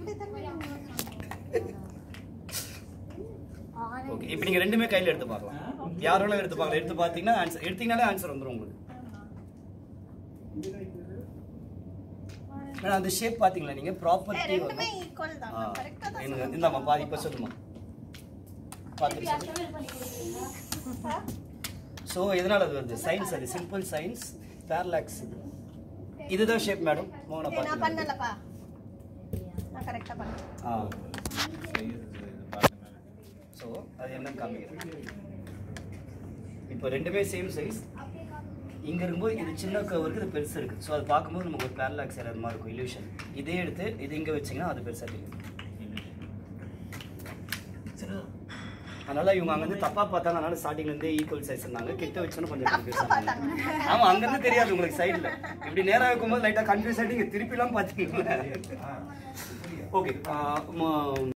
okay இப்போ நீங்க ரெண்டுமே கையில எடுத்து பார்க்கலாம் யாரோட எடுத்து பார்க்கலாம் எடுத்து பார்த்தீங்கன்னா ஆன்சர் எடுத்தீங்கனாலே ஆன்சர் வந்துரும் உங்களுக்கு மேடம் அந்த ஷேப் பாத்தீங்களா நீங்க ப்ராப்பர்ட்டி ரெண்டுமே ஈக்குவல் தான் கரெக்டா தான் எனக்கு இந்தாம்மா பாதி இப்போ சொல்லுமா பார்த்துட்டு சொல்லு ஸோ எதனால அது வருது சயின்ஸ் அது சிம்பிள் சயின்ஸ் பேரலாக்ஸ் இது இதுதான் ஷேப் மேடம் மோகனை ஏய், நான் பார்த்து பண்ணலப்பா நான் கரெக்டா பண்ணேன் ஆ ஸோ அது என்னன்னு காமிக்கிறேன் இப்போ ரெண்டுமே சேம் சைஸ் இங்க இருக்கும்போது இது சின்ன curve இருக்கு இது பெருசு இருக்கு ஸோ அது பார்க்கும்போது நமக்கு ஒரு பேரலாக்ஸ் அது மாதிரி இருக்கும் illusion இதே எடுத்து இது இங்க வச்சீங்கன்னா அது பெருசா தெரியும் அதனால இவங்க அங்க இருந்து தப்பா பார்த்தாங்க அதனால ஸ்டார்டிங்ல இருந்தே ஈக்குவல் சைஸ் இருந்தாங்க கிட்ட வச்சோன்னு கொஞ்சம் கன்ஃபியூஸ் ஆனாங்க ஆமா அங்க இருந்து தெரியாது உங்களுக்கு சைடுல இப்படி நேரா வைக்கும்போது லைட்டா கன்ஃபியூஸ் ஆயிட்டு இங்க திருப்பி எல்லாம் பாத்தீங்களா ஓகே